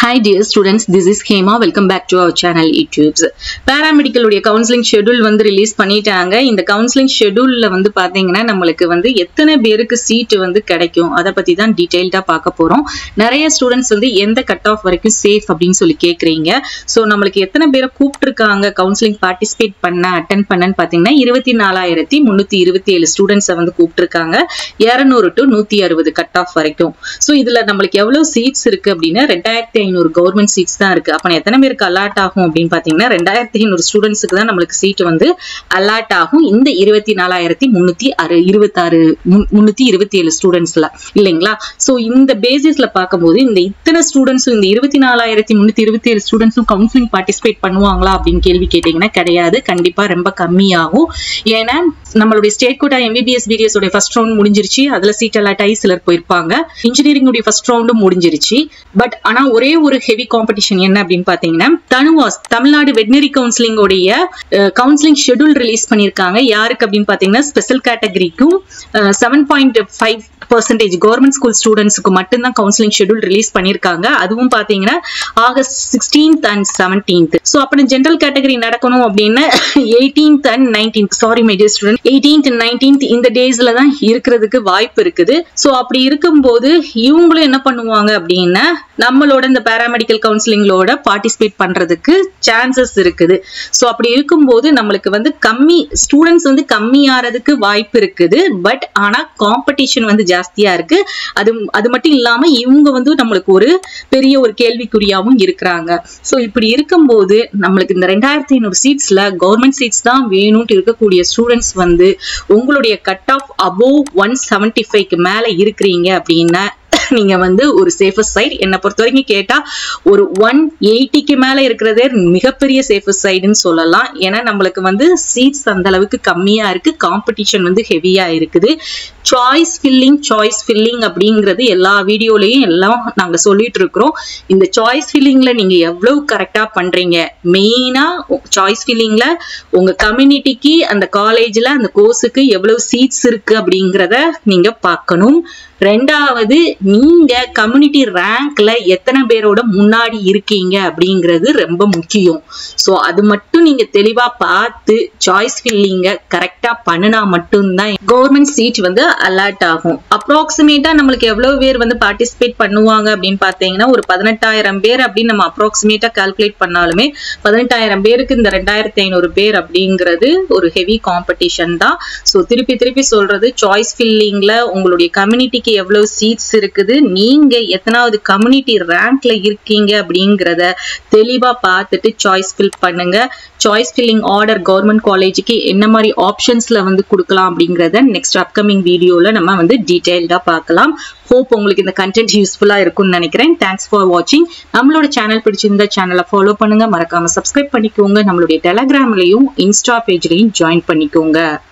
Hi dear students, this is Hema. Welcome back to our channel YouTubes. Paramedical உடைய counselling schedule வந்து release பண்ணிட்டாங்க இந்த counselling ஷெட்யூல்ல வந்து பாத்தீங்கன்னா நம்மளுக்கு வந்து எத்தனை பேருக்கு சீட் வந்து கிடைக்கும் அதை பத்தி தான் டீடைல்டா பார்க்க போறோம் நிறைய ஸ்டூடெண்ட்ஸ் வந்து எந்த கட் ஆஃப் வரைக்கும் சேஃப் அப்படின்னு சொல்லி கேக்குறீங்க ஸோ நம்மளுக்கு எத்தனை பேரை கூப்பிட்டுருக்காங்க கவுன்சிலிங் பார்ட்டிசிபேட் பண்ண அட்டன் பண்ணன்னு பாத்தீங்கன்னா இருபத்தி நாலாயிரத்தி முன்னூத்தி இருபத்தி ஏழு ஸ்டூடெண்ட்ஸை வந்து கூப்பிட்டுருக்காங்க இருநூறு டு நூத்தி அறுபது கட் ஆஃப் வரைக்கும் ஸோ இதுல நம்மளுக்கு எவ்வளவு சீட்ஸ் இருக்கு அப்படின்னா ரெண்டாயிரத்தி ஐநூறு கவர்மெண்ட் சீட்ஸ் தான் இருக்கு அப்ப எத்தனை பேருக்கு அலாட் ஆகும் அப்படின்னு பாத்தீங்கன்னா ரெண்டாயிரத்தி ஐநூறு ஸ்டூடெண்ட்ஸுக்கு தான் நம்மளுக்கு சீட் வந்து அலாட் ஆகும் இந்த இருபத்தி நாலாயிரத்தி முன்னூத்தி அறு இருபத்தாறு முன்னூத்தி இருபத்தி ஏழு ஸ்டூடெண்ட்ஸ்ல இல்லைங்களா சோ இந்த பேசிஸ்ல பார்க்கும்போது இந்த இத்தனை ஸ்டூடெண்ட்ஸும் இந்த இருபத்தி நாலாயிரத்தி முன்னூத்தி இருபத்தி ஏழு ஸ்டூடெண்ட்ஸும் கவுன்சிலிங் பார்ட்டிசிபேட் பண்ணுவாங்களா அப்படின்னு கேள்வி கேட்டீங்கன்னா கிடையாது கண்டிப்பா ரொம்ப கம்மியாகும் ஏன்னா நம்மளுடைய ஸ்டேட் கோட்டா எம்பிபிஎஸ் பிடிஎஸ் உடைய ஃபர்ஸ்ட் ரவுண்ட் முடிஞ்சிருச்சு அதுல சீட் அலாட் ஆகி சிலர் போயிருப்பாங்க இன்ஜினியரிங் உடைய ஃபர்ஸ்ட் ரவுண்டும் முடிஞ்சிருச்சு பட் ஆனா ஒரே ஒரு ஹெவி காம்படிஷன் என்ன அப்படின்னு பாத்தீங்கன்னா தனுவாஸ் தமிழ்நாடு வெட்னரி கவுன்சிலிங் உடைய கவுன்சிலிங் ஷெட்யூல் ரிலீஸ் பண்ணிருக்காங்க யாருக்கு அப்படின்னு பாத்தீங்கன்னா ஸ்பெஷல் கேட்டகரிக்கும் seven point five percentage government school ஸ்டூடெண்ட்ஸ்க்கு மட்டும்தான் கவுன்சிலிங் ஷெட்யூல் ரிலீஸ் பண்ணிருக்காங்க அதுவும் பாத்தீங்கன்னா August sixteenth and seventeenth so அப்படி ஜென்ரல் கேட்டகரி நடக்கணும் அப்படின்னா eighteenth and nineteenth sorry my dear student eighteenth nineteenth இந்த டேஸ்ல தான் இருக்கிறதுக்கு வாய்ப்பு இருக்குது ஸோ அப்படி இருக்கும்போது இவங்களும் என்ன பண்ணுவாங்க அப்படின்னா நம்மளோட இந்த பேராமெடிக்கல் கவுன்சிலிங்களோட பார்ட்டிசிபேட் பண்றதுக்கு சான்சஸ் இருக்குது ஸோ அப்படி இருக்கும்போது நம்மளுக்கு வந்து கம்மி ஸ்டூடெண்ட்ஸ் வந்து கம்மியாறதுக்கு வாய்ப்பு இருக்குது பட் ஆனா காம்படிஷன் வந்து ஜாஸ்தியா இருக்கு அது அது மட்டும் இல்லாம இவங்க வந்து நம்மளுக்கு ஒரு பெரிய ஒரு கேள்விக்குறியாவும் இருக்கிறாங்க ஸோ இப்படி இருக்கும்போது நம்மளுக்கு இந்த ரெண்டாயிரத்தி ஐநூறு சீட்ஸ்ல கவர்மெண்ட் சீட்ஸ் தான் வேணும்ட்டு இருக்கக்கூடிய ஸ்டூடெண்ட்ஸ் வந்து உங்களுடைய cut off above one seventy ஃபைவ்க்கு மேல இருக்கிறீங்க அப்படின்னா நீங்க வந்து ஒரு சேஃபஸ்ட் சைடு என்னை பொறுத்த வரைக்கும் கேட்டா ஒரு ஒன் எயிட்டிக்கு மேல இருக்கிறதே மிகப்பெரிய சேஃபஸ்ட் சைடுன்னு சொல்லலாம் ஏன்னா நம்மளுக்கு வந்து சீட்ஸ் அந்த அளவுக்கு கம்மியா இருக்கு காம்படிஷன் வந்து ஹெவியா இருக்குது சாய்ஸ் ஃபில்லிங் சாய்ஸ் ஃபில்லிங் அப்படிங்கிறது எல்லா வீடியோலயும் எல்லாம் நாங்க சொல்லிட்டு இருக்கிறோம் இந்த சாய்ஸ் ஃபில்லிங்ல நீங்க எவ்வளவு கரெக்டா பண்றீங்க மெயினா சாய்ஸ் ஃபில்லிங்ல உங்க கம்யூனிட்டிக்கு அந்த காலேஜ்ல அந்த கோர்ஸுக்கு எவ்வளவு சீட்ஸ் இருக்கு அப்படிங்கிறத நீங்க பார்க்கணும் ரெண்டாவது நீங்க கம்யூனிட்டி ரேங்க்ல எத்தனை பேரோட முன்னாடி இருக்கீங்க அப்படிங்கிறது ரொம்ப முக்கியம் ஸோ அது மட்டும் நீங்க தெளிவா பார்த்து சாய்ஸ் ஃபில்லிங்க கரெக்டா பண்ணினா மட்டும்தான் கவர்மெண்ட் சீட் வந்து அலர்ட் ஆகும் அப்ராக்சிமேட்டா நம்மளுக்கு எவ்வளவு பேர் வந்து பார்ட்டிசிபேட் பண்ணுவாங்க அப்படின்னு பாத்தீங்கன்னா ஒரு பதினெட்டாயிரம் பேர் அப்படின்னு நம்ம அப்ராக்சிமேட்டா கால்குலேட் பண்ணாலுமே பதினெட்டாயிரம் பேருக்கு இந்த ரெண்டாயிரத்தி ஐநூறு பேர் அப்படிங்கிறது ஒரு ஹெவி காம்படிஷன் தான் ஸோ திருப்பி திருப்பி சொல்றது சாய்ஸ் ஃபில்லிங்ல உங்களுடைய கம்யூனிட்டிக்கு எவ்வளவு சீட்ஸ் இருக்குது நீங்க எத்தனாவது கம்யூனிட்டி ரேங்க்ல இருக்கீங்க அப்படிங்கிறத தெளிவா பார்த்துட்டு சாய்ஸ் ஃபில் பண்ணுங்க சாய்ஸ் ஃபில்லிங் ஆர்டர் கவர்மெண்ட் காலேஜுக்கு என்ன மாதிரி ஆப்ஷன்ஸ்ல வந்து கொடுக்கலாம் அப்படிங்கிறத நெக்ஸ்ட் அப்கமிங் வீடியோல நம்ம வந்து டீடைல்டா பார்க்கலாம் ஹோப் உங்களுக்கு இந்த கண்டென்ட் யூஸ்ஃபுல்லா இருக்கும்னு நினைக்கிறேன் தேங்க்ஸ் ஃபார் வாட்சிங் நம்மளோட சேனல் பிடிச்சிருந்த சேனலை ஃபாலோ பண்ணுங்க மறக்காம சப்ஸ்கிரைப் பண்ணிக்கோங்க நம்மளுடைய டெலகிராம்லயும் இன்ஸ்டா பேஜ்லயும் ஜாயின் பண்ணிக்கோங்க